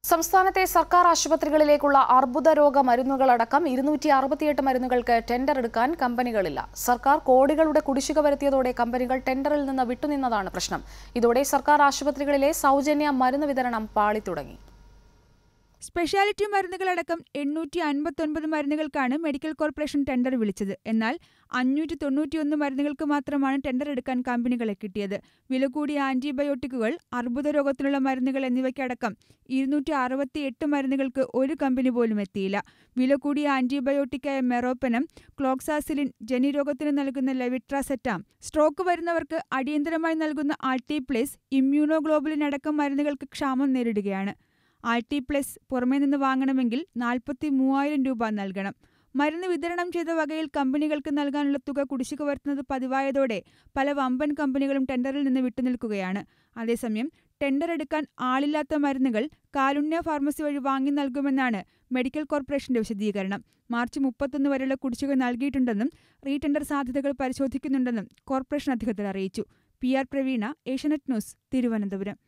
സംസ്ഥാനത്തെ സർക്കാർ ആശുപത്രികളിലേക്കുള്ള അർബുദ രോഗ മരുന്നുകളടക്കം ഇരുന്നൂറ്റി അറുപത്തിയെട്ട് മരുന്നുകൾക്ക് ടെൻഡർ എടുക്കാൻ കമ്പനികളില്ല സർക്കാർ കോടികളുടെ കുടിശ്ശിക വരുത്തിയതോടെ കമ്പനികൾ ടെൻഡറിൽ നിന്ന് വിട്ടുനിന്നതാണ് പ്രശ്നം ഇതോടെ സർക്കാർ ആശുപത്രികളിലെ സൗജന്യ മരുന്ന് വിതരണം പാളിത്തുടങ്ങി സ്പെഷ്യാലിറ്റി മരുന്നുകളടക്കം എണ്ണൂറ്റി അൻപത്തൊൻപത് മരുന്നുകൾക്കാണ് മെഡിക്കൽ കോർപ്പറേഷൻ ടെൻഡർ വിളിച്ചത് എന്നാൽ അഞ്ഞൂറ്റി തൊണ്ണൂറ്റിയൊന്ന് മരുന്നുകൾക്ക് മാത്രമാണ് ടെൻഡർ എടുക്കാൻ കമ്പനികളെ കിട്ടിയത് വില കൂടിയ ആന്റിബയോട്ടിക്കുകൾ അർബുദ രോഗത്തിനുള്ള മരുന്നുകൾ എന്നിവയ്ക്കടക്കം ഇരുന്നൂറ്റി അറുപത്തി എട്ട് മരുന്നുകൾക്ക് ഒരു കമ്പനി പോലും എത്തിയില്ല വില കൂടിയ ആന്റിബയോട്ടിക്കായ മെറോപ്പനം ക്ലോക്സാസിലിൻ ജനിരോഗത്തിന് നൽകുന്ന ലെവിട്രാസെറ്റാം സ്ട്രോക്ക് വരുന്നവർക്ക് അടിയന്തരമായി നൽകുന്ന ആൾട്ടിപ്ലേസ് ഇമ്മ്യൂണോഗ്ലോബുലിൻ അടക്കം മരുന്നുകൾക്ക് ക്ഷാമം നേരിടുകയാണ് ആൾട്ടി പ്ലസ് പുറമേ നിന്ന് വാങ്ങണമെങ്കിൽ നാൽപ്പത്തി മൂവായിരം രൂപ നൽകണം മരുന്ന് വിതരണം ചെയ്ത വകയിൽ കമ്പനികൾക്ക് നൽകാനുള്ള തുക കുടിശ്ശിക വരുത്തുന്നത് പതിവായതോടെ പല വമ്പൻ കമ്പനികളും ടെൻഡറിൽ നിന്ന് വിട്ടുനിൽക്കുകയാണ് അതേസമയം ടെൻഡർ എടുക്കാൻ ആളില്ലാത്ത മരുന്നുകൾ കാരുണ്യ ഫാർമസി വഴി വാങ്ങി നൽകുമെന്നാണ് മെഡിക്കൽ കോർപ്പറേഷന്റെ വിശദീകരണം മാർച്ച് മുപ്പത്തൊന്ന് വരെയുള്ള കുടിശ്ശിക നൽകിയിട്ടുണ്ടെന്നും റീടെൻഡർ സാധ്യതകൾ പരിശോധിക്കുന്നുണ്ടെന്നും കോർപ്പറേഷൻ അധികൃതർ അറിയിച്ചു P R Praveena Asianet news Thiruvananthapuram